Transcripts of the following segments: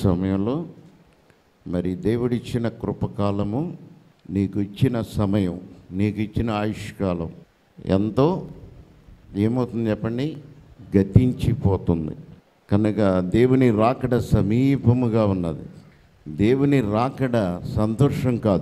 సమయంలో మరి దేవుడిచ్చిన కృపకాలము నీకు ఇచ్చిన సమయం నీకు ఇచ్చిన ఆయుష్కాలం ఎంతో ఏమవుతుంది చెప్పండి గతించిపోతుంది కనుక దేవుని రాకడ సమీపముగా ఉన్నది దేవుని రాకడ సంతోషం కాదు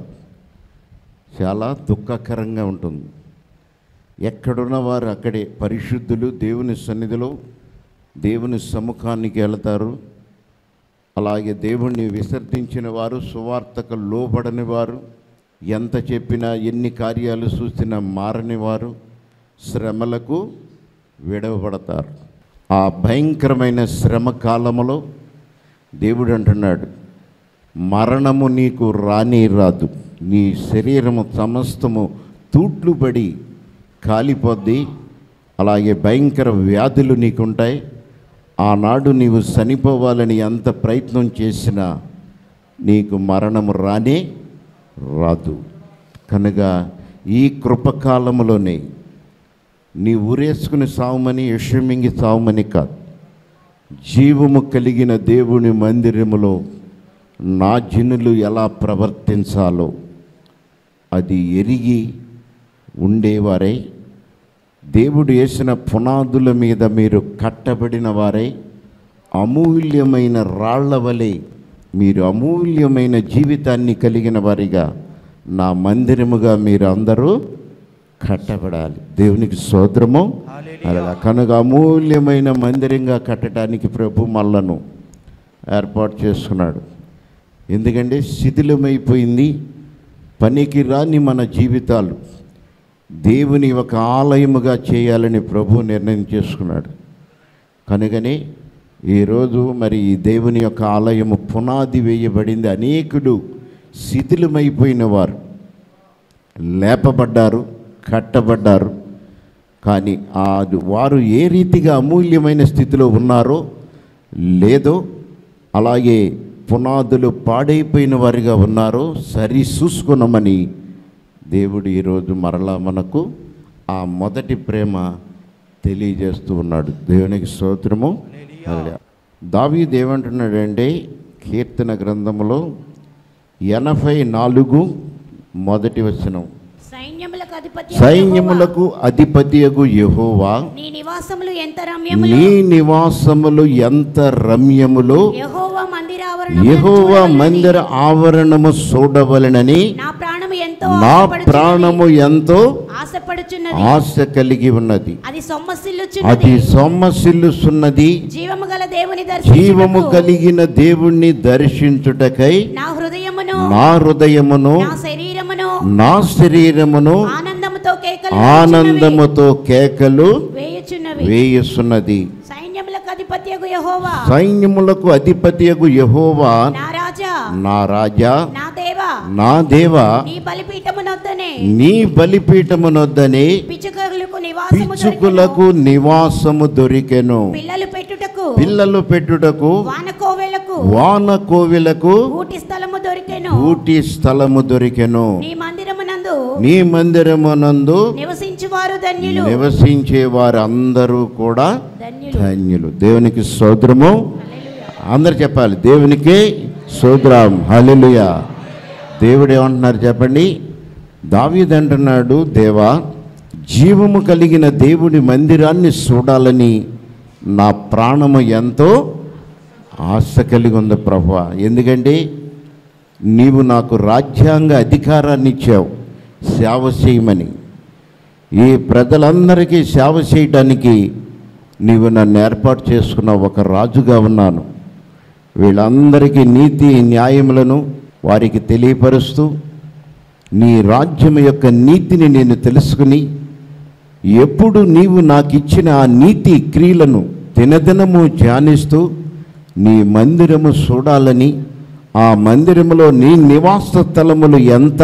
చాలా దుఃఖకరంగా ఉంటుంది ఎక్కడున్న వారు అక్కడే పరిశుద్ధులు దేవుని సన్నిధిలో దేవుని సముఖానికి వెళతారు అలాగే దేవుణ్ణి విసర్జించిన వారు సువార్తకు లోబడని వారు ఎంత చెప్పినా ఎన్ని కార్యాలు చూసినా మారని వారు శ్రమలకు విడవబడతారు ఆ భయంకరమైన శ్రమ కాలములో దేవుడు అంటున్నాడు మరణము నీకు రాని రాదు నీ శరీరము సమస్తము తూట్లు పడి కాలిపోద్ది అలాగే భయంకర వ్యాధులు నీకుంటాయి ఆనాడు నీవు చనిపోవాలని ఎంత ప్రయత్నం చేసినా నీకు మరణము రానే రాదు కనుక ఈ కృపకాలములోనే నీ ఊరేసుకుని సావమని యషమింగి సావమని కాదు జీవము కలిగిన దేవుని మందిరములో నా జనులు ఎలా ప్రవర్తించాలో అది ఎరిగి ఉండేవారై దేవుడు వేసిన పునాదుల మీద మీరు కట్టబడిన వారై అమూల్యమైన రాళ్ల వలె మీరు అమూల్యమైన జీవితాన్ని కలిగిన వారిగా నా మందిరముగా మీరు అందరూ కట్టబడాలి దేవునికి సోదరము అలా కనుక అమూల్యమైన మందిరంగా కట్టడానికి ప్రభు మల్లను ఏర్పాటు చేసుకున్నాడు ఎందుకంటే శిథిలమైపోయింది పనికి రాని మన జీవితాలు దేవుని ఒక ఆలయముగా చేయాలని ప్రభు నిర్ణయం చేసుకున్నాడు కనుకనే ఈరోజు మరి ఈ దేవుని యొక్క ఆలయము పునాది వేయబడింది అనేకులు శిథిలమైపోయిన వారు లేపబడ్డారు కట్టబడ్డారు కానీ ఆ వారు ఏ రీతిగా అమూల్యమైన స్థితిలో ఉన్నారో లేదో అలాగే పునాదులు పాడైపోయిన వారిగా ఉన్నారో సరి చూసుకున్నామని దేవుడు ఈరోజు మరలా మనకు ఆ మొదటి ప్రేమ తెలియజేస్తూ ఉన్నాడు దేవునికి స్తోత్రము దావీదు ఏమంటున్నాడంటే కీర్తన గ్రంథములో ఎనభై నాలుగు మొదటి వచనం సైన్యములకు అధిపతి సైన్యములకు అధిపతియగు యెహోవా నీ నివాసములు ఎంత రమ్యములు నీ నివాసములు ఎంత రమ్యములో యెహోవా మందిరావరణ యెహోవా మందిర ఆవరణము చూడవలెనని నా ప్రాణము ఎంతో నా ఆశపడుచున్నది. ప్రాణము ఎంతో ఆశపడుచున్నది ఆశ కలిగి ఉన్నది అది అది సొమ్మసిల్లుచున్నది సొమ్మసిల్లుసున్నది జీవము గల దేవుని జీవము దర్శించుటకు కలిగిన దేవుణ్ణి దర్శించుటకై నా హృదయమును నా హృదయమును నా శరీరమును నా శరీరమును ఆనందముతో కేకలు ఆనందముతో కేకలు వేయుచున్నవి వేయుస్తున్నది సైన్యములకు అధిపత్యగు యెహోవా సైన్యములకు అధిపతియగు యెహోవా నా రాజా నా రాజా నా దేవా నా దేవా నీ బలిపీఠమునొద్దనే నీ బలిపీఠమునొద్దని పిచ్చుకలకు నివాసము పిచ్చుకులకు నివాసము దొరికెను పిల్లలు పెట్టుటకు పిల్లలు పెట్టుటకు వానకోవెలకు వాన కోవిలకు ఊటి స్థలము దొరికెను ఊటి స్థలము దొరికెను నీ మందిరమునందు నీ మందిరమునందు నివసించువారు ధన్యులు నివసించే వారందరూ కూడా ధన్యులు ధన్యులు దేవునికి సోదరము అందరు చెప్పాలి దేవునికి సోదరం హల్లెలూయా దేవుడు ఏమంటున్నారు చెప్పండి దావీదు అంటున్నాడు దేవా జీవము కలిగిన దేవుడి మందిరాన్ని చూడాలని నా ప్రాణము ఎంతో ఆశ కలిగి ఉంది ప్రభు ఎందుకంటే నీవు నాకు రాజ్యాంగ అధికారాన్ని ఇచ్చావు సేవ చేయమని ఈ ప్రజలందరికీ సేవ చేయడానికి నీవు నన్ను ఏర్పాటు చేసుకున్న ఒక రాజుగా ఉన్నాను వీళ్ళందరికీ నీతి న్యాయములను వారికి తెలియపరుస్తూ నీ రాజ్యం యొక్క నీతిని నేను తెలుసుకుని ఎప్పుడు నీవు నాకు ఇచ్చిన ఆ నీతి క్రియలను దినదినము ధ్యానిస్తూ నీ మందిరము చూడాలని ఆ మందిరములో నీ నివాస స్థలములు ఎంత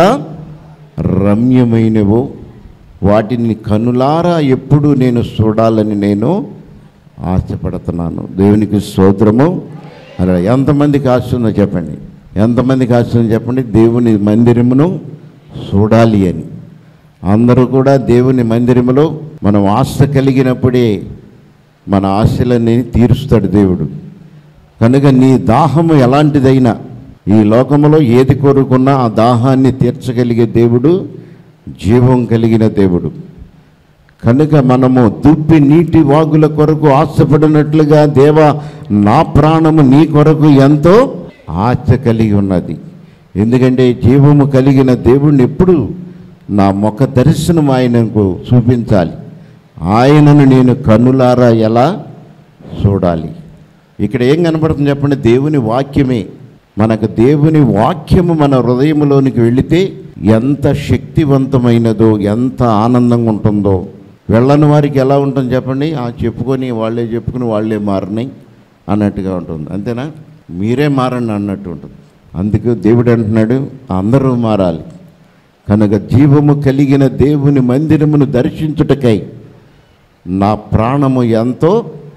రమ్యమైనవో వాటిని కనులారా ఎప్పుడు నేను చూడాలని నేను ఆశపడుతున్నాను దేవునికి స్తోత్రము అలా ఎంతమందికి ఆశ ఉందో చెప్పండి ఎంతమందికి ఆశ ఉందో చెప్పండి దేవుని మందిరమును చూడాలి అని అందరూ కూడా దేవుని మందిరములో మనం ఆశ కలిగినప్పుడే మన ఆశలన్నీ తీరుస్తాడు దేవుడు కనుక నీ దాహము ఎలాంటిదైనా ఈ లోకములో ఏది కోరుకున్నా ఆ దాహాన్ని తీర్చగలిగే దేవుడు జీవం కలిగిన దేవుడు కనుక మనము దుప్పి నీటి వాగుల కొరకు ఆశపడినట్లుగా దేవా నా ప్రాణము నీ కొరకు ఎంతో ఆశ కలిగి ఉన్నది ఎందుకంటే జీవము కలిగిన దేవుణ్ణి ఎప్పుడు నా ముఖ దర్శనం ఆయనకు చూపించాలి ఆయనను నేను కన్నులారా ఎలా చూడాలి ఇక్కడ ఏం కనపడుతుంది చెప్పండి దేవుని వాక్యమే మనకు దేవుని వాక్యము మన హృదయంలోనికి వెళితే ఎంత శక్తివంతమైనదో ఎంత ఆనందంగా ఉంటుందో వెళ్ళని వారికి ఎలా ఉంటుంది చెప్పండి ఆ చెప్పుకొని వాళ్ళే చెప్పుకుని వాళ్ళే మారినాయి అన్నట్టుగా ఉంటుంది అంతేనా మీరే మారండి అన్నట్టు ఉంటుంది అందుకు దేవుడు అంటున్నాడు అందరూ మారాలి కనుక జీవము కలిగిన దేవుని మందిరమును దర్శించుటకై నా ప్రాణము ఎంతో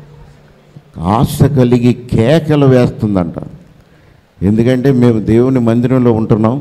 ఆశ కలిగి కేకలు వేస్తుందంట ఎందుకంటే మేము దేవుని మందిరంలో ఉంటున్నాం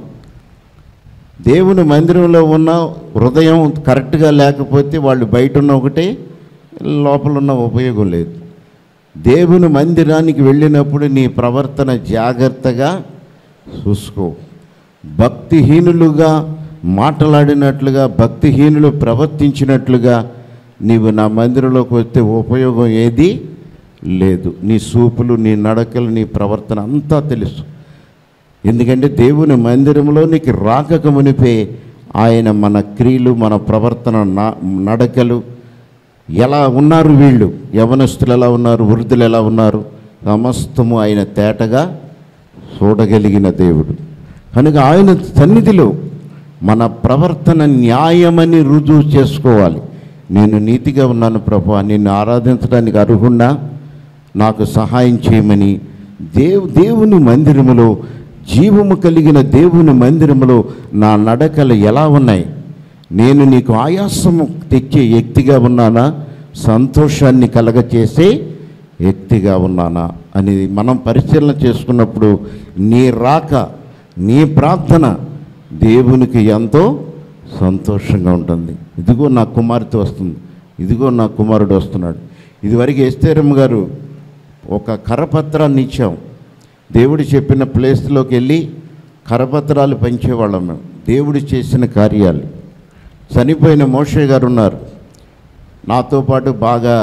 దేవుని మందిరంలో ఉన్న హృదయం కరెక్ట్గా లేకపోతే వాళ్ళు బయట ఉన్న ఒకటే లోపల ఉన్న ఉపయోగం లేదు దేవుని మందిరానికి వెళ్ళినప్పుడు నీ ప్రవర్తన జాగ్రత్తగా చూసుకో భక్తిహీనులుగా మాట్లాడినట్లుగా భక్తిహీనులు ప్రవర్తించినట్లుగా నీవు నా మందిరంలోకి వస్తే ఉపయోగం ఏది లేదు నీ సూపులు నీ నడకలు నీ ప్రవర్తన అంతా తెలుసు ఎందుకంటే దేవుని మందిరంలో నీకు రాకక మునిపే ఆయన మన క్రియలు మన ప్రవర్తన నా- నడకలు ఎలా ఉన్నారు వీళ్ళు యవనస్తులు ఎలా ఉన్నారు వృద్ధులు ఎలా ఉన్నారు సమస్తము ఆయన తేటగా చూడగలిగిన దేవుడు కనుక ఆయన సన్నిధిలో మన ప్రవర్తన న్యాయమని రుజువు చేసుకోవాలి నేను నీతిగా ఉన్నాను ప్రభు నిన్ను ఆరాధించడానికి అర్హున్నా నాకు సహాయం చేయమని దేవు దేవుని మందిరములో జీవము కలిగిన దేవుని మందిరములో నా నడకలు ఎలా ఉన్నాయి నేను నీకు ఆయాసము తెచ్చే వ్యక్తిగా ఉన్నానా సంతోషాన్ని కలగచేసే వ్యక్తిగా ఉన్నానా అనేది మనం పరిశీలన చేసుకున్నప్పుడు నీ రాక నీ ప్రార్థన దేవునికి ఎంతో సంతోషంగా ఉంటుంది ఇదిగో నా కుమార్తె వస్తుంది ఇదిగో నా కుమారుడు వస్తున్నాడు ఇదివరకు ఎస్తేరమ్మ గారు ఒక కరపత్రాన్ని ఇచ్చాం దేవుడు చెప్పిన ప్లేస్లోకి వెళ్ళి కరపత్రాలు పంచేవాళ్ళం మేము దేవుడు చేసిన కార్యాలు చనిపోయిన మోషే గారు ఉన్నారు నాతో పాటు బాగా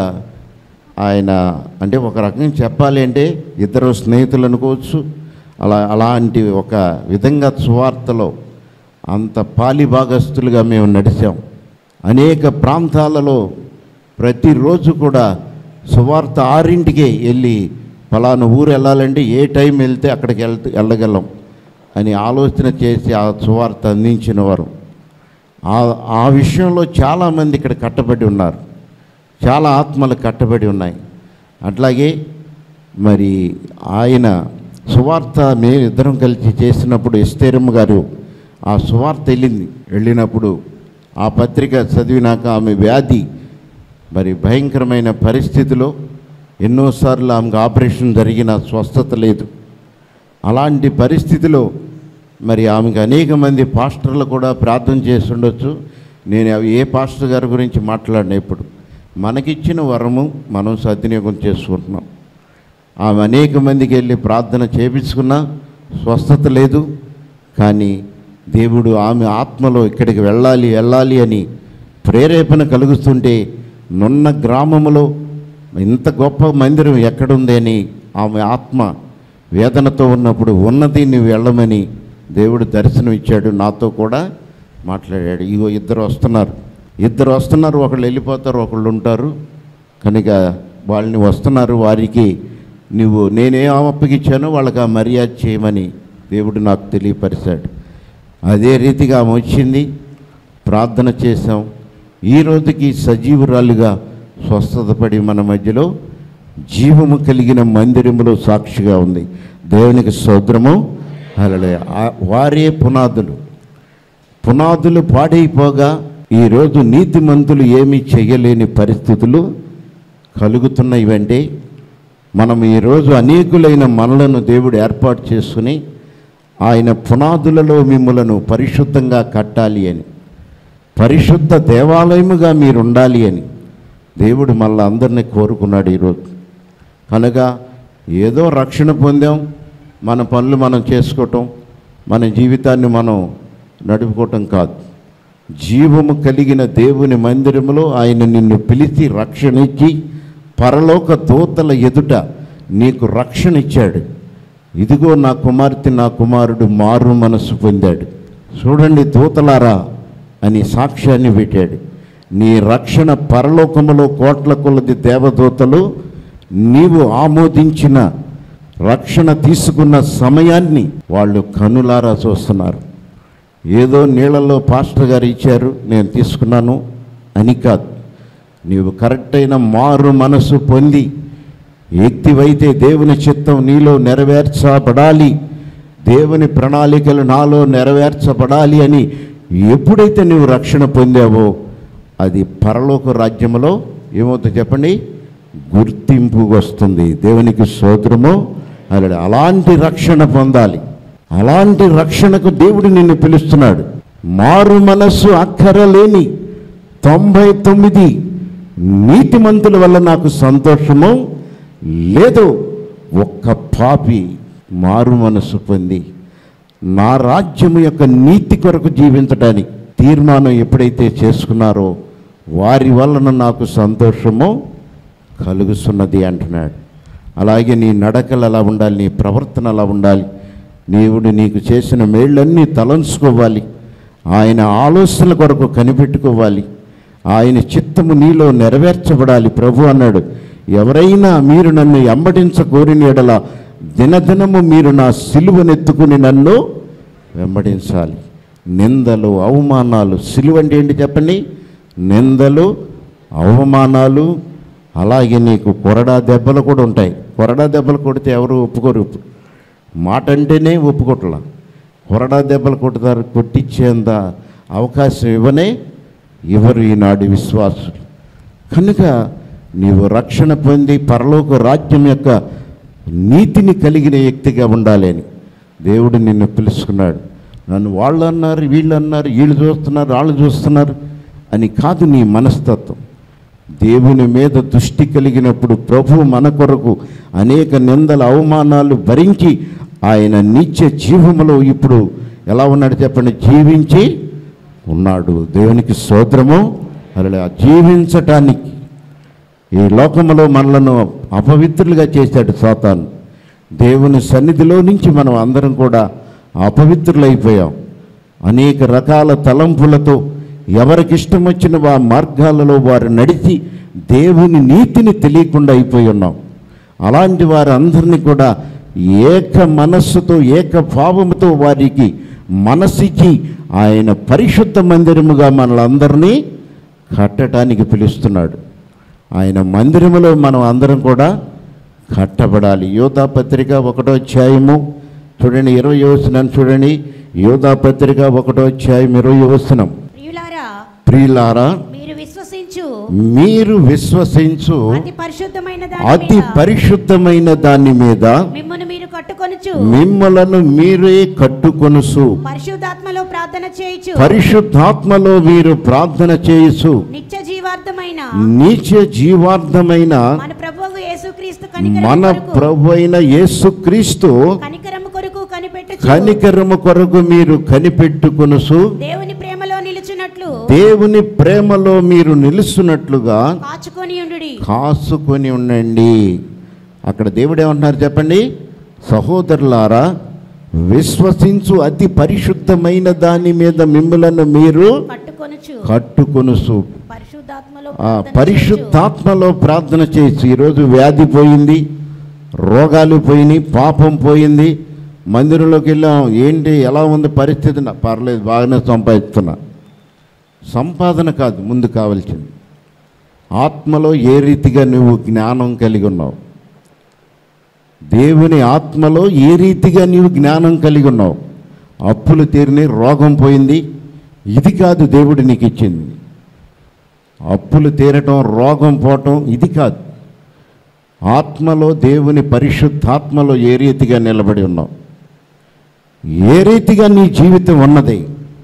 ఆయన అంటే ఒక రకంగా చెప్పాలి అంటే ఇద్దరు స్నేహితులు అనుకోవచ్చు అలా అలాంటి ఒక విధంగా సువార్తలో అంత పాలిభాగస్తులుగా మేము నడిచాం అనేక ప్రాంతాలలో ప్రతిరోజు కూడా సువార్త ఆరింటికే వెళ్ళి ఫలానా ఊరు వెళ్ళాలంటే ఏ టైం వెళ్తే అక్కడికి వెళ్తే వెళ్ళగలం అని ఆలోచన చేసి ఆ సువార్త అందించిన వారు ఆ ఆ విషయంలో చాలామంది ఇక్కడ కట్టబడి ఉన్నారు చాలా ఆత్మలు కట్టబడి ఉన్నాయి అట్లాగే మరి ఆయన సువార్త మేము ఇద్దరం కలిసి చేసినప్పుడు ఎస్తేరమ్మ గారు ఆ సువార్త వెళ్ళింది వెళ్ళినప్పుడు ఆ పత్రిక చదివినాక ఆమె వ్యాధి మరి భయంకరమైన పరిస్థితిలో ఎన్నోసార్లు ఆమెకు ఆపరేషన్ జరిగిన స్వస్థత లేదు అలాంటి పరిస్థితిలో మరి ఆమెకు అనేక మంది పాస్టర్లు కూడా ప్రార్థన చేసి ఉండొచ్చు నేను అవి ఏ పాస్టర్ గారి గురించి మాట్లాడిన ఇప్పుడు మనకిచ్చిన వరము మనం సద్వినియోగం చేసుకుంటున్నాం ఆమె అనేక మందికి వెళ్ళి ప్రార్థన చేపించుకున్నా స్వస్థత లేదు కానీ దేవుడు ఆమె ఆత్మలో ఇక్కడికి వెళ్ళాలి వెళ్ళాలి అని ప్రేరేపణ కలుగుతుంటే నున్న గ్రామములో ఇంత గొప్ప మందిరం ఎక్కడుంది అని ఆమె ఆత్మ వేదనతో ఉన్నప్పుడు ఉన్నది నువ్వు వెళ్ళమని దేవుడు దర్శనం ఇచ్చాడు నాతో కూడా మాట్లాడాడు ఇగో ఇద్దరు వస్తున్నారు ఇద్దరు వస్తున్నారు ఒకళ్ళు వెళ్ళిపోతారు ఒకళ్ళు ఉంటారు కనుక వాళ్ళని వస్తున్నారు వారికి నువ్వు నేనే అప్పగిచ్చానో వాళ్ళకి ఆ మర్యాద చేయమని దేవుడు నాకు తెలియపరిచాడు అదే రీతిగా ఆమె వచ్చింది ప్రార్థన చేశాం ఈ రోజుకి సజీవురాలుగా స్వస్థతపడి మన మధ్యలో జీవము కలిగిన మందిరములో సాక్షిగా ఉంది దేవునికి సౌద్రము అలలే వారే పునాదులు పునాదులు పాడైపోగా ఈరోజు నీతిమంతులు ఏమీ చేయలేని పరిస్థితులు కలుగుతున్నాయివంటే మనం ఈరోజు అనేకులైన మనలను దేవుడు ఏర్పాటు చేసుకుని ఆయన పునాదులలో మిమ్మలను పరిశుద్ధంగా కట్టాలి అని పరిశుద్ధ దేవాలయముగా మీరు ఉండాలి అని దేవుడు మళ్ళీ అందరినీ కోరుకున్నాడు ఈరోజు కనుక ఏదో రక్షణ పొందాం మన పనులు మనం చేసుకోవటం మన జీవితాన్ని మనం నడుపుకోవటం కాదు జీవము కలిగిన దేవుని మందిరములో ఆయన నిన్ను పిలిచి రక్షణ ఇచ్చి పరలోక దూతల ఎదుట నీకు రక్షణ ఇచ్చాడు ఇదిగో నా కుమార్తె నా కుమారుడు మారు మనసు పొందాడు చూడండి దూతలారా అని సాక్ష్యాన్ని పెట్టాడు నీ రక్షణ పరలోకములో కోట్ల కొలది దేవదూతలు నీవు ఆమోదించిన రక్షణ తీసుకున్న సమయాన్ని వాళ్ళు కనులారా చూస్తున్నారు ఏదో నీళ్ళల్లో పాస్టర్ గారు ఇచ్చారు నేను తీసుకున్నాను అని కాదు నీవు కరెక్ట్ అయిన మారు మనసు పొంది వ్యక్తివైతే దేవుని చిత్తం నీలో నెరవేర్చబడాలి దేవుని ప్రణాళికలు నాలో నెరవేర్చబడాలి అని ఎప్పుడైతే నీవు రక్షణ పొందావో అది పరలోక రాజ్యంలో ఏమవుతుంది చెప్పండి గుర్తింపు వస్తుంది దేవునికి స్తోత్రము అలా అలాంటి రక్షణ పొందాలి అలాంటి రక్షణకు దేవుడు నిన్ను పిలుస్తున్నాడు మారు మనస్సు అక్కరలేని తొంభై తొమ్మిది నీతిమంతుల వల్ల నాకు సంతోషము లేదు ఒక్క పాపి మారు మనస్సు పొంది నా రాజ్యము యొక్క నీతి కొరకు జీవించడానికి తీర్మానం ఎప్పుడైతే చేసుకున్నారో వారి వలన నాకు సంతోషము కలుగుతున్నది అంటున్నాడు అలాగే నీ నడకలు అలా ఉండాలి నీ ప్రవర్తన అలా ఉండాలి దేవుడు నీకు చేసిన మేళ్ళన్నీ తలంచుకోవాలి ఆయన ఆలోచనల కొరకు కనిపెట్టుకోవాలి ఆయన చిత్తము నీలో నెరవేర్చబడాలి ప్రభు అన్నాడు ఎవరైనా మీరు నన్ను ఎంబడించ కోరిన ఎడల దినదినము మీరు నా సిలువనెత్తుకుని నన్ను వెంబడించాలి నిందలు అవమానాలు సిలువ అంటే ఏంటి చెప్పండి నిందలు అవమానాలు అలాగే నీకు కొరడా దెబ్బలు కూడా ఉంటాయి కొరడా దెబ్బలు కొడితే ఎవరు ఒప్పుకోరు మాట అంటేనే ఒప్పుకోట్లా కొరడా దెబ్బలు కొడతారు కొట్టించేంత అవకాశం ఇవ్వనే ఎవరు ఈనాడు విశ్వాసులు కనుక నీవు రక్షణ పొంది పరలోక రాజ్యం యొక్క నీతిని కలిగిన వ్యక్తిగా ఉండాలి అని దేవుడు నిన్ను పిలుచుకున్నాడు నన్ను వాళ్ళు అన్నారు వీళ్ళు అన్నారు వీళ్ళు చూస్తున్నారు వాళ్ళు చూస్తున్నారు అని కాదు నీ మనస్తత్వం దేవుని మీద దృష్టి కలిగినప్పుడు ప్రభు మన కొరకు అనేక నిందల అవమానాలు భరించి ఆయన నిత్య జీవములో ఇప్పుడు ఎలా ఉన్నాడు చెప్పండి జీవించి ఉన్నాడు దేవునికి స్తోత్రము అలా జీవించటానికి ఈ లోకములో మనలను అపవిత్రులుగా చేశాడు సాతాను దేవుని సన్నిధిలో నుంచి మనం అందరం కూడా అపవిత్రులైపోయాం అనేక రకాల తలంపులతో ఎవరికి ఇష్టం వచ్చిన వా మార్గాలలో వారు నడిచి దేవుని నీతిని తెలియకుండా అయిపోయి ఉన్నాం అలాంటి వారందరినీ కూడా ఏక మనస్సుతో ఏక భావముతో వారికి మనసిచ్చి ఆయన పరిశుద్ధ మందిరముగా మనలందరినీ కట్టడానికి పిలుస్తున్నాడు ఆయన మందిరములో మనం అందరం కూడా కట్టబడాలి యోధా పత్రిక ఒకటో అధ్యాయము చూడండి ఇరవై వచనం చూడండి యోధా పత్రిక ఒకటో అధ్యాయం ఇరవై వచనం ప్రియులారా ప్రియులారా మీరు విశ్వసించు మీరు విశ్వసించు అతి పరిశుద్ధమైన దాని అతి మీద పరిశుద్ధమైన దాని మీద మిమ్మును మీరు కట్టుకొనుచు మిమ్మలను మీరే కట్టుకొనుసు పరిశుద్ధాత్మలో ప్రార్థన చేయుచు పరిశుద్ధాత్మలో మీరు ప్రార్థన చేయుచు నిత్య జీవార్థమైన నీచ జీవార్థమైన మన ప్రభువు యేసుక్రీస్తు కనికరము మన కొరకు ప్రభు అయిన యేసుక్రీస్తు కనికరము కొరకు కనిపెట్టు కనికరము కొరకు మీరు కనిపెట్టుకొనుసు దేవుని ప్రేమలో నిలుచున్నట్లు దేవుని ప్రేమలో మీరు నిలుస్తున్నట్లుగా కాచుకొని ఉండుడి కాసుకొని ఉండండి అక్కడ దేవుడు ఏమంటున్నారు చెప్పండి సహోదరులారా విశ్వసించు అతి పరిశుద్ధమైన దాని మీద మిమ్మలను మీరు కట్టుకొనుచు కట్టుకొనుసు పరిశుద్ధాత్మలో ఆ ప్రార్థన చేయుచు. పరిశుద్ధాత్మలో ప్రార్థన చేయొచ్చు ఈరోజు వ్యాధి పోయింది రోగాలు పోయినాయి పాపం పోయింది మందిరంలోకి వెళ్ళాం ఏంటి ఎలా ఉంది పరిస్థితి నా- పర్లేదు బాగానే సంపాదిస్తున్నా సంపాదన కాదు ముందు కావాల్సింది ఆత్మలో ఏ రీతిగా నువ్వు జ్ఞానం కలిగి ఉన్నావు దేవుని ఆత్మలో ఏ రీతిగా నీవు జ్ఞానం కలిగి ఉన్నావు అప్పులు తీరిని రోగం పోయింది ఇది కాదు దేవుడు నీకు ఇచ్చింది అప్పులు తీరటం రోగం పోవటం ఇది కాదు ఆత్మలో దేవుని పరిశుద్ధాత్మలో ఏ రీతిగా నిలబడి ఉన్నావు ఏ రీతిగా నీ జీవితం ఉన్నది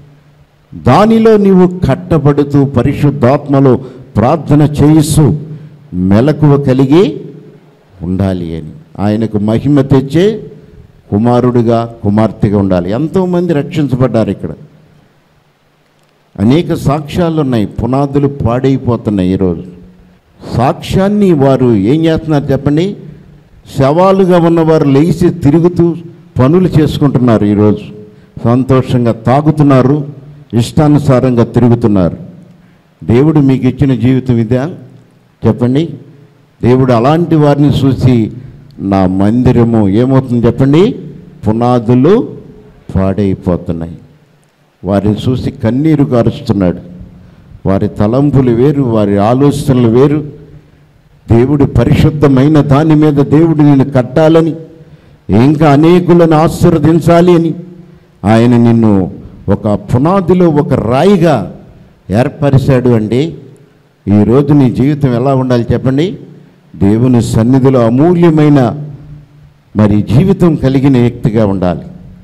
దానిలో నీవు కట్టబడుతూ పరిశుద్ధాత్మలో ప్రార్థన చేయిస్తూ మెలకువ కలిగి ఉండాలి అని ఆయనకు మహిమ తెచ్చే కుమారుడిగా కుమార్తెగా ఉండాలి ఎంతోమంది రక్షించబడ్డారు ఇక్కడ అనేక సాక్ష్యాలు ఉన్నాయి పునాదులు పాడైపోతున్నాయి ఈరోజు సాక్ష్యాన్ని వారు ఏం చేస్తున్నారు చెప్పండి శవాలుగా ఉన్నవారు లేచి తిరుగుతూ పనులు చేసుకుంటున్నారు ఈరోజు సంతోషంగా తాగుతున్నారు ఇష్టానుసారంగా తిరుగుతున్నారు దేవుడు మీకు ఇచ్చిన జీవితం ఇదా చెప్పండి దేవుడు అలాంటి వారిని చూసి నా మందిరము ఏమవుతుంది చెప్పండి పునాదులు పాడైపోతున్నాయి వారిని చూసి కన్నీరు కారుస్తున్నాడు వారి తలంపులు వేరు వారి ఆలోచనలు వేరు దేవుడు పరిశుద్ధమైన దాని మీద దేవుడు నిన్ను కట్టాలని ఇంకా అనేకులను ఆశీర్వదించాలి అని ఆయన నిన్ను ఒక పునాదిలో ఒక రాయిగా ఏర్పరిచాడు అంటే ఈరోజు నీ జీవితం ఎలా ఉండాలి చెప్పండి దేవుని సన్నిధిలో అమూల్యమైన మరి జీవితం కలిగిన వ్యక్తిగా ఉండాలి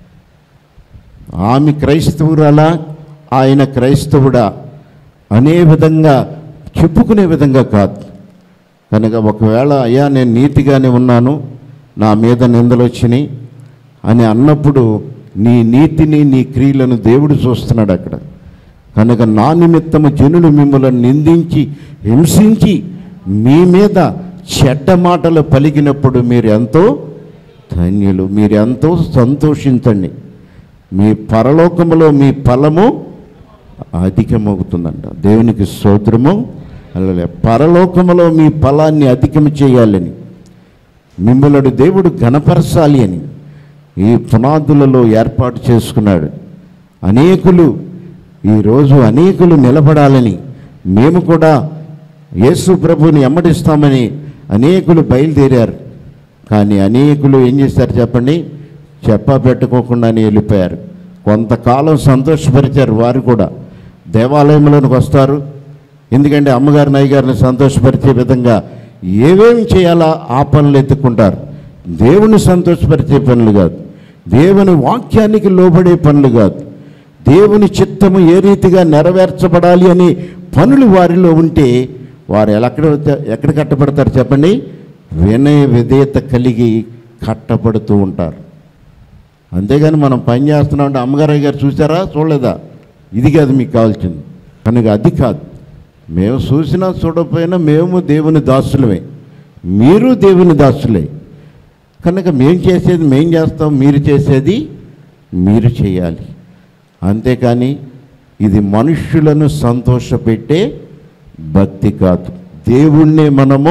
ఆమె క్రైస్తవురాలా ఆయన క్రైస్తవుడా అనే విధంగా చెప్పుకునే విధంగా కాదు కనుక ఒకవేళ అయ్యా నేను నీతిగానే ఉన్నాను నా మీద నిందలు వచ్చినాయి అని అన్నప్పుడు నీ నీతిని నీ క్రియలను దేవుడు చూస్తున్నాడు అక్కడ కనుక నా నిమిత్తము జనులు మిమ్మల్ని నిందించి హింసించి మీ మీద చెడ్డ మాటలు పలికినప్పుడు మీరు ఎంతో ధన్యులు మీరు ఎంతో సంతోషించండి మీ పరలోకములో మీ ఫలము అధికమవుతుందంట దేవునికి స్తోత్రము అలాగే పరలోకములో మీ ఫలాన్ని అధికము చేయాలని మిమ్మల్ని దేవుడు గణపరచాలి అని ఈ పునాదులలో ఏర్పాటు చేసుకున్నాడు అనేకులు ఈరోజు అనేకులు నిలబడాలని మేము కూడా యేసు ప్రభుని ఎమ్మడిస్తామని అనేకులు బయలుదేరారు కానీ అనేకులు ఏం చేశారు చెప్పండి చెప్పా పెట్టుకోకుండానే వెళ్ళిపోయారు కొంతకాలం సంతోషపరిచారు వారు కూడా దేవాలయంలోనికి వస్తారు ఎందుకంటే అమ్మగారిని అయ్యగారిని సంతోషపరిచే విధంగా ఏమేమి చేయాలా ఆ పనులు ఎత్తుకుంటారు దేవుని సంతోషపరిచే పనులు కాదు దేవుని వాక్యానికి లోబడే పనులు కాదు దేవుని చిత్తము ఏ రీతిగా నెరవేర్చబడాలి అని పనులు వారిలో ఉంటే వారు ఎక్కడ ఎక్కడ కట్టబడతారు చెప్పండి వినయ విధేయత కలిగి కట్టబడుతూ ఉంటారు అంతేగాని మనం పని చేస్తున్నాం అంటే అమ్మగారయ్య గారు చూసారా చూడలేదా ఇది కాదు మీకు కావాల్సింది కనుక అది కాదు మేము చూసినా చూడకపోయినా మేము దేవుని దాసులమే మీరు దేవుని దాసులే కనుక మేము చేసేది మేం చేస్తాం మీరు చేసేది మీరు చేయాలి అంతేకాని ఇది మనుష్యులను సంతోషపెట్టే భక్తి కాదు దేవుణ్ణి మనము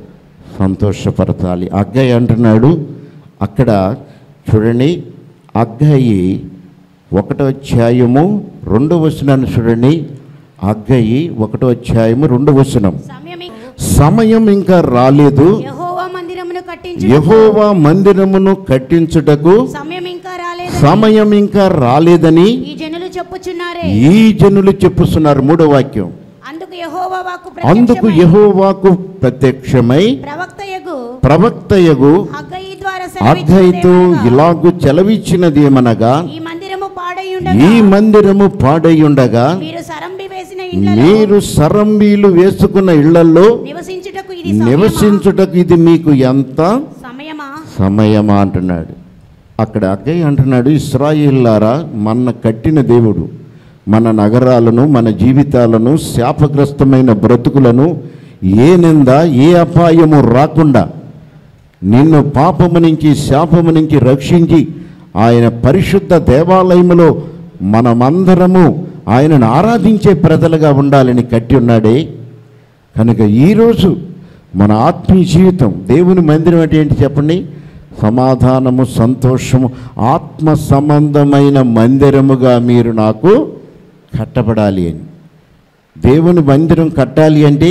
సంతోషపరచాలి అగ్గయ్య అంటున్నాడు అక్కడ చూడండి అగ్గయి ఒకటో అధ్యాయము రెండో వచనాన్ని చూడండి అగ్గయి ఒకటో అధ్యాయము రెండో వచనం సమయం సమయం ఇంకా రాలేదు యెహోవా మందిరమును కట్టించు యెహోవా మందిరమును కట్టించుటకు సమయం ఇంకా రాలేదు సమయం ఇంకా రాలేదని ఈ జనులు చెప్పుచున్నారే ఈ జనులు చెప్పుస్తున్నారు మూడో వాక్యం అందుకు యెహోవా వాక్కు అందుకు ప్రత్యక్షమై యెహోవాకు ప్రత్యక్షమై ప్రవక్తయగు ప్రవక్తయగు హగ్గయి ద్వారా అగ్గయితో సెలవిచ్చినదేమనగా, ఇలాగు చెలవిచ్చినదేమనగా ఈ మందిరము పాడై ఈ ఉండగా మందిరము పాడైయుండగా మీరు సరంబి వేసిన ఇళ్ళలో మీరు సరంబీలు వేసుకున్న ఇళ్లలో నివసించుటకు ఇది సమయమా? నివసించుటకు ఇది మీకు ఎంత సమయమా సమయమా అంటున్నాడు అక్కడ అక్కయ్య అంటున్నాడు ఇస్రాయిల్లారా మన కట్టిన దేవుడు మన నగరాలను మన జీవితాలను శాపగ్రస్తమైన బ్రతుకులను ఏ నింద ఏ అపాయము రాకుండా నిన్ను పాపము నుంచి శాపము నుంచి రక్షించి ఆయన పరిశుద్ధ దేవాలయములో మనమందరము ఆయనను ఆరాధించే ప్రజలుగా ఉండాలని కట్టి ఉన్నాడే కనుక ఈరోజు మన ఆత్మీయ జీవితం దేవుని మందిరం అంటే ఏంటి చెప్పండి సమాధానము సంతోషము ఆత్మ సంబంధమైన మందిరముగా మీరు నాకు కట్టబడాలి అని దేవుని మందిరం కట్టాలి అంటే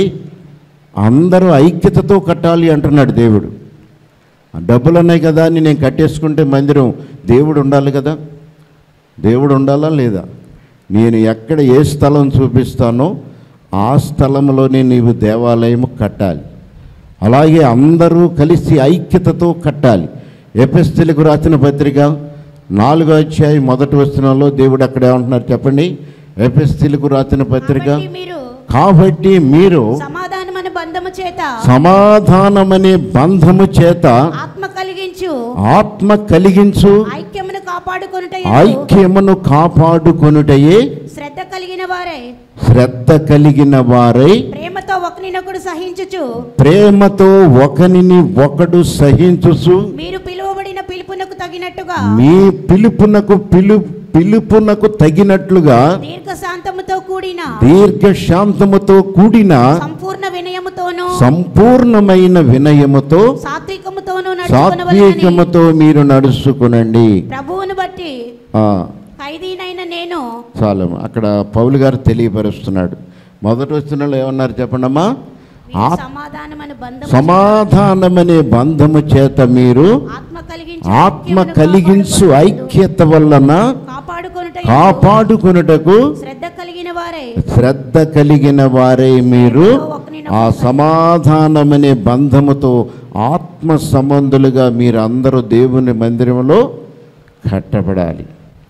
అందరూ ఐక్యతతో కట్టాలి అంటున్నాడు దేవుడు డబ్బులు ఉన్నాయి కదా అని నేను కట్టేసుకుంటే మందిరం దేవుడు ఉండాలి కదా దేవుడు ఉండాలా లేదా నేను ఎక్కడ ఏ స్థలం చూపిస్తానో ఆ స్థలంలోనే నీవు దేవాలయము కట్టాలి అలాగే అందరూ కలిసి ఐక్యతతో కట్టాలి ఎపిస్తులకు రాసిన పత్రిక నాలుగో అధ్యాయం మొదటి వచనంలో దేవుడు అక్కడ ఏమంటున్నారు చెప్పండి ఎపిస్తులకు రాసిన పత్రిక కాబట్టి మీరు కాబట్టి మీరు సమాధానమని బంధము చేత సమాధానమనే బంధము చేత ఆత్మ కలిగి కలిగించు ఆత్మ కలిగించు ఐక్యమును కాపాడుకొనుట ఐక్యమును కాపాడుకొనుటయే శ్రద్ధ కలిగిన వారే శ్రద్ధ కలిగిన వారై ప్రేమతో ఒకరినొకడు సహించుచు ప్రేమతో ఒకనిని ఒకడు సహించుసు మీరు పిలువబడిన పిలుపునకు తగినట్టుగా మీ పిలుపునకు పిలు పిలుపునకు తగినట్లుగా దీర్ఘ శాంతముతో కూడిన దీర్ఘశాంతముతో కూడిన సంపూర్ణ వినయముతోను సంపూర్ణమైన వినయముతో సాత్వికముతోను నడుచుకునవలెనని సాత్వికముతో మీరు నడుచుకునండి ప్రభువును బట్టి ఆ, ఖైదీనైన నేను చాలు అక్కడ పౌలు గారు తెలియపరుస్తున్నాడు మొదటి వచ్చిన ఏమన్నారు చెప్పండమ్మా మీరు ఆత్- సమాధానమను బంధము సమాధానమనే బంధము చేత మీరు ఆత్మ కలిగించు ఆత్మ కలిగించు ఐక్యత వలన కాపాడుకొనుట కాపాడుకొనుటకు శ్రద్ధ కలిగిన వారే శ్రద్ధ కలిగిన వారే మీరు ఆ సమాధానమనే బంధముతో ఆత్మ సంబంధులుగా మీరు అందరూ దేవుని మందిరంలో కట్టబడాలి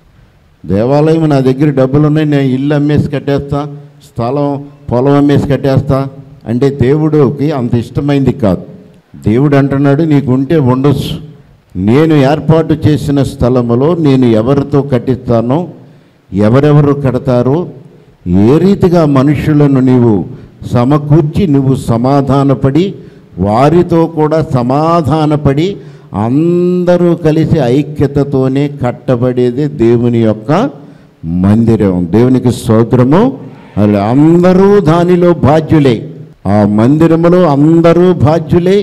దేవాలయం నా దగ్గర డబ్బులు ఉన్నాయి నేను ఇల్లు అమ్మేసి కట్టేస్తా స్థలం పొలం అమ్మేసి కట్టేస్తా అంటే దేవుడికి అంత ఇష్టమైంది కాదు దేవుడు అంటున్నాడు నీకు ఉంటే ఉండొచ్చు నేను ఏర్పాటు చేసిన స్థలములో నేను ఎవరితో కట్టిస్తానో ఎవరెవరు కడతారో ఏ రీతిగా మనుషులను నీవు సమకూర్చి నువ్వు సమాధానపడి వారితో కూడా సమాధానపడి అందరూ కలిసి ఐక్యతతోనే కట్టబడేది దేవుని యొక్క మందిరం దేవునికి స్తోత్రము అలా అందరూ దానిలో బాధ్యులే ఆ మందిరములో అందరూ బాధ్యులే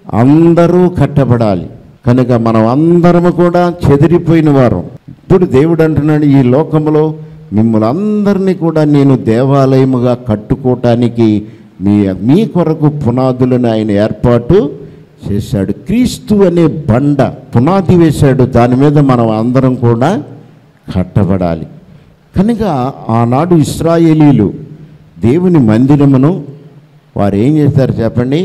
అందరూ కట్టబడాలి కనుక మనం అందరము కూడా చెదిరిపోయిన వారం ఇప్పుడు దేవుడు అంటున్నాడు ఈ లోకంలో మిమ్మల్ని అందరినీ కూడా నేను దేవాలయముగా కట్టుకోవటానికి మీ మీ కొరకు పునాదులను ఆయన ఏర్పాటు చేశాడు క్రీస్తు అనే బండ పునాది వేశాడు దాని మీద మనం అందరం కూడా కట్టబడాలి కనుక ఆనాడు ఇస్రాయేలీలు దేవుని మందిరమును వారు ఏం చేశారు చెప్పండి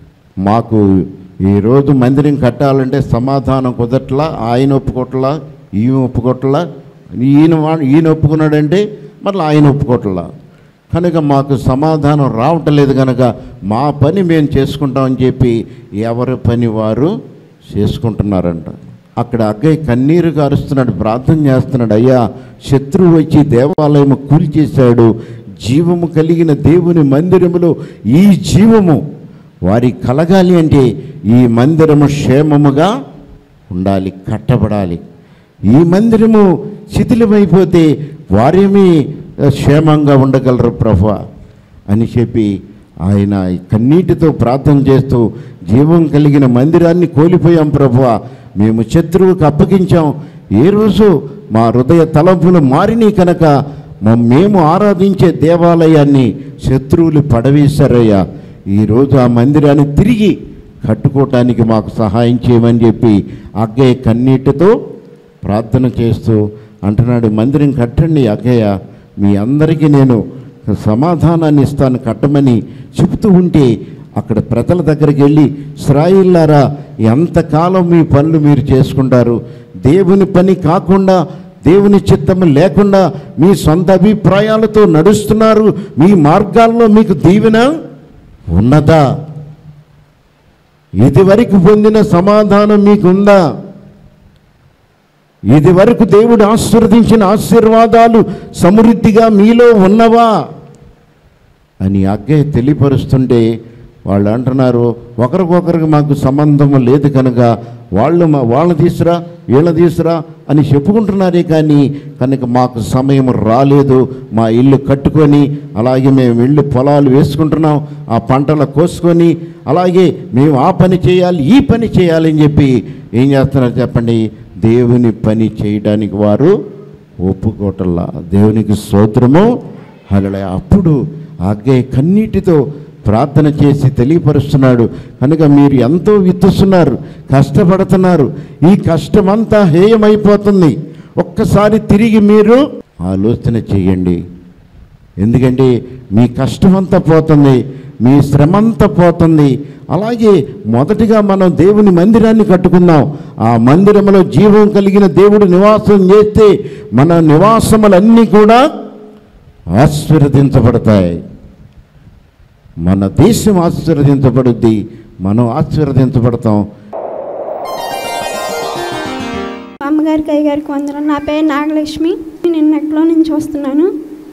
మాకు ఈరోజు మందిరం కట్టాలంటే సమాధానం కుదరట్లా ఆయన ఒప్పుకోట్లా ఈయన ఒప్పుకోట్లా ఈయన వా- ఈయన ఒప్పుకున్నాడంటే మళ్ళీ ఆయన ఒప్పుకోట్లా కనుక మాకు సమాధానం రావట్లేదు కనుక మా పని మేము చేసుకుంటామని చెప్పి ఎవరి పని వారు చేసుకుంటున్నారంట అక్కడ అగ్గయ్య కన్నీరు కారుస్తున్నాడు ప్రార్థన చేస్తున్నాడు అయ్యా శత్రువు వచ్చి దేవాలయం కూల్చేశాడు జీవము కలిగిన దేవుని మందిరములో ఈ జీవము వారి కలగాలి అంటే ఈ మందిరము క్షేమముగా ఉండాలి కట్టబడాలి ఈ మందిరము శిథిలమైపోతే వారేమీ క్షేమంగా ఉండగలరు ప్రభు అని చెప్పి ఆయన కన్నీటితో ప్రార్థన చేస్తూ జీవం కలిగిన మందిరాన్ని కోల్పోయాం ప్రభు మేము శత్రువుకు అప్పగించాం ఏ రోజు మా హృదయ తలంపులు మారినాయి కనుక మ- మేము ఆరాధించే దేవాలయాన్ని శత్రువులు పడవేశారయ్యా ఈరోజు ఆ మందిరాన్ని తిరిగి కట్టుకోవటానికి మాకు సహాయం చేయమని చెప్పి అగ్గయ్య కన్నీటితో ప్రార్థన చేస్తూ అంటున్నాడు మందిరం కట్టండి అగ్గయ్య మీ అందరికీ నేను సమాధానాన్ని ఇస్తాను కట్టమని చెబుతూ ఉంటే అక్కడ ప్రజల దగ్గరికి వెళ్ళి ఇస్రాయిల్లారా ఎంతకాలం మీ పనులు మీరు చేసుకుంటారు దేవుని పని కాకుండా దేవుని చిత్తము లేకుండా మీ సొంత అభిప్రాయాలతో నడుస్తున్నారు మీ మార్గాల్లో మీకు దీవెన ఉన్నదా ఇదివరకు పొందిన సమాధానం మీకుందా ఇది వరకు దేవుడు ఆశీర్వదించిన ఆశీర్వాదాలు సమృద్ధిగా మీలో ఉన్నవా అని అగ్గయ్య తెలియపరుస్తుంటే వాళ్ళు అంటున్నారు ఒకరికొకరికి మాకు సంబంధం లేదు కనుక వాళ్ళు మా వాళ్ళని తీసురా వీళ్ళ తీసురా అని చెప్పుకుంటున్నారే కానీ కనుక మాకు సమయం రాలేదు మా ఇల్లు కట్టుకొని అలాగే మేము ఇల్లు పొలాలు వేసుకుంటున్నాం ఆ పంటలు కోసుకొని అలాగే మేము ఆ పని చేయాలి ఈ పని చేయాలి అని చెప్పి ఏం చేస్తున్నారు చెప్పండి దేవుని పని చేయడానికి వారు ఒప్పుకోవటల్లా దేవునికి స్తోత్రము అలా అప్పుడు ఆగే కన్నీటితో ప్రార్థన చేసి తెలియపరుస్తున్నాడు కనుక మీరు ఎంతో విత్తుస్తున్నారు కష్టపడుతున్నారు ఈ కష్టమంతా హేయమైపోతుంది ఒక్కసారి తిరిగి మీరు ఆలోచన చేయండి ఎందుకంటే మీ కష్టమంతా పోతుంది మీ శ్రమంతా పోతుంది అలాగే మొదటిగా మనం దేవుని మందిరాన్ని కట్టుకుందాం ఆ మందిరంలో జీవం కలిగిన దేవుడు నివాసం చేస్తే మన నివాసములన్నీ కూడా ఆశీర్వదించబడతాయి మన దేశం ఆశీర్వదించబడుద్ది మనం ఆశీర్వదించబడతాం అమ్మగారికి అయ్యగారికి వందనాలు నా పేరు నాగలక్ష్మి నేను నెక్లో నుంచి వస్తున్నాను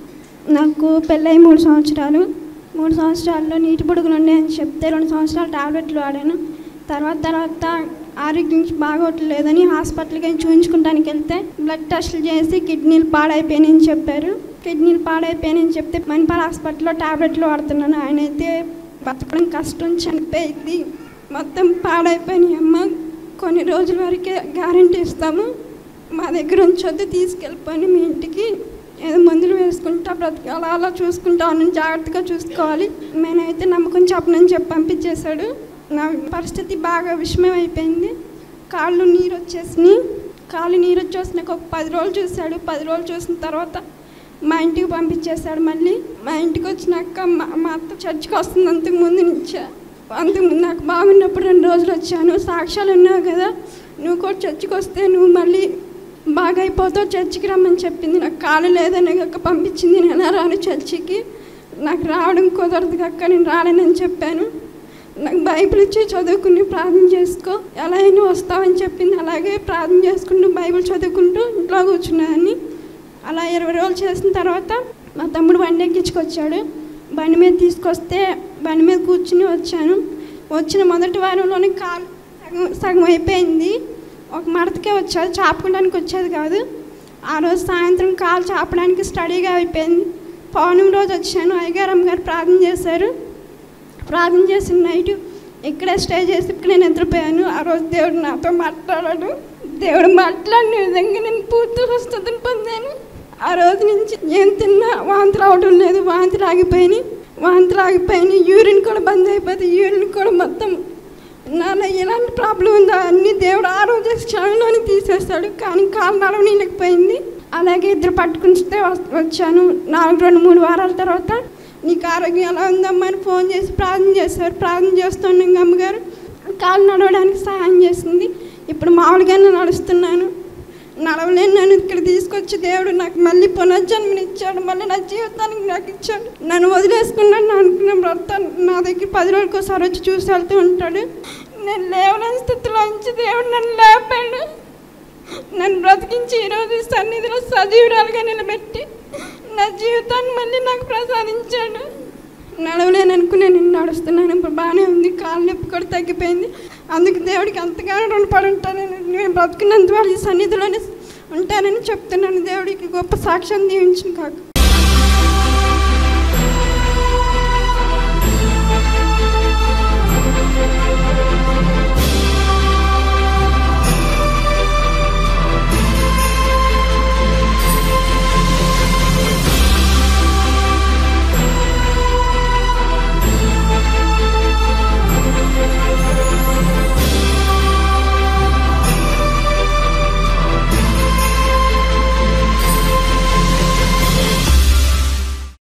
నాకు పెళ్ళై మూడు సంవత్సరాలు మూడు సంవత్సరాల్లో నీటి పొడుగులు ఉన్నాయని చెప్తే రెండు సంవత్సరాలు టాబ్లెట్లు వాడాను తర్వాత తర్వాత ఆరోగ్యం బాగోట్లేదని హాస్పిటల్కి వెళ్ళి చూపించుకోవడానికి వెళ్తే బ్లడ్ టెస్టులు చేసి కిడ్నీలు పాడైపోయినాయని చెప్పారు కిడ్నీలు పాడైపోయినాయని చెప్తే మణిపాల్ హాస్పిటల్లో టాబ్లెట్లు వాడుతున్నాను ఆయన అయితే బతకడం కష్టం చనిపోయింది మొత్తం పాడైపోయినాయి అమ్మ కొన్ని రోజుల వరకే గ్యారంటీ ఇస్తాము మా దగ్గర ఉంచొద్దు తీసుకెళ్ళిపోయి మీ ఇంటికి ఏదో మందులు వేసుకుంటా బ్రతకాలి అలా చూసుకుంటా ఉన్నాను జాగ్రత్తగా చూసుకోవాలి నేనైతే నమ్మకం చెప్పనని చెప్పి పంపించేశాడు నా పరిస్థితి బాగా విషమం అయిపోయింది కాళ్ళు నీరు వచ్చేసినాయి కాళ్ళు నీరు వచ్చేసినాక ఒక పది రోజులు చూశాడు పది రోజులు చూసిన తర్వాత మా ఇంటికి పంపించేశాడు మళ్ళీ మా ఇంటికి వచ్చినాక మా మా అత్త చర్చికి వస్తుంది అంతకు ముందు నుంచే అంతకుముందు నాకు బాగున్నప్పుడు రెండు రోజులు వచ్చాను సాక్ష్యాలు ఉన్నావు కదా నువ్వు కూడా చర్చికి వస్తే నువ్వు మళ్ళీ బాగా అయిపోతావు చర్చికి రమ్మని చెప్పింది నాకు కాలు లేదని కక్క పంపించింది నేను రాను చర్చికి నాకు రావడం కుదరదు కక్క నేను రాలేనని చెప్పాను నాకు బైబిల్ ఇచ్చి చదువుకుని ప్రార్థన చేసుకో ఎలా అయినా వస్తావని చెప్పింది అలాగే ప్రార్థన చేసుకుంటూ బైబిల్ చదువుకుంటూ ఇంట్లో కూర్చున్నాను అలా ఇరవై రోజులు చేసిన తర్వాత మా తమ్ముడు బండి ఎక్కించుకొచ్చాడు బండి మీద తీసుకొస్తే బండి మీద కూర్చుని వచ్చాను వచ్చిన మొదటి వారంలోనే కాలు సగం సగం అయిపోయింది ఒక మడతకే వచ్చేది చాపుకోవడానికి వచ్చేది కాదు ఆ రోజు సాయంత్రం కాలు చాపడానికి స్టడీగా అయిపోయింది పౌర్ణమి రోజు వచ్చాను అయ్యగారు గారు ప్రార్థన చేశారు ప్రార్థన చేసిన నైట్ ఇక్కడే స్టే చేసి ఇక్కడ నేను నిద్రపోయాను ఆ రోజు దేవుడు నాతో మాట్లాడాడు దేవుడు మాట్లాడిన విధంగా నేను పూర్తి స్వస్థతను పొందాను ఆ రోజు నుంచి ఏం తిన్నా వాంతులు అవడం లేదు వాంతులు ఆగిపోయినాయి వాంతులు ఆగిపోయినాయి యూరిన్ కూడా బంద్ అయిపోయింది యూరిన్ కూడా మొత్తం నాలో ఎలాంటి ప్రాబ్లం ఉందో అన్ని దేవుడు ఆ రోజు క్షణంలోనే తీసేస్తాడు కానీ కాలు నడవనీయలేకపోయింది అలాగే ఇద్దరు పట్టుకుంటే వచ్చాను నాలుగు రెండు మూడు వారాల తర్వాత నీకు ఆరోగ్యం ఎలా ఉందమ్మా అని ఫోన్ చేసి ప్రార్థన చేశారు ప్రార్థన చేస్తున్నాం అమ్మగారు కాలు నడవడానికి సహాయం చేసింది ఇప్పుడు మామూలుగానే నడుస్తున్నాను నడవలేను నన్ను ఇక్కడ తీసుకొచ్చి దేవుడు నాకు మళ్ళీ పునర్జన్మనిచ్చాడు మళ్ళీ నా జీవితానికి నాకు ఇచ్చాడు నన్ను వదిలేసుకున్నాను నా అనుకున్న భర్త నా దగ్గర పది రోజులకి ఒకసారి వచ్చి చూసి వెళ్తూ ఉంటాడు నేను లేవలేని స్థితిలో నుంచి దేవుడు నన్ను లేపాడు నన్ను బ్రతికించి ఈరోజు ఈ సన్నిధిలో సజీవురాలుగా నిలబెట్టి నా జీవితాన్ని మళ్ళీ నాకు ప్రసాదించాడు నడవలేను అనుకుని నేను నడుస్తున్నాను ఇప్పుడు బాగానే ఉంది కాలు నొప్పి కూడా తగ్గిపోయింది అందుకు దేవుడికి అంతగానో రుణపడి ఉంటానని నేను బ్రతుకున్నంత వాళ్ళు ఈ సన్నిధిలోనే ఉంటానని చెప్తున్నాను దేవుడికి గొప్ప సాక్ష్యం దీవించిన కాక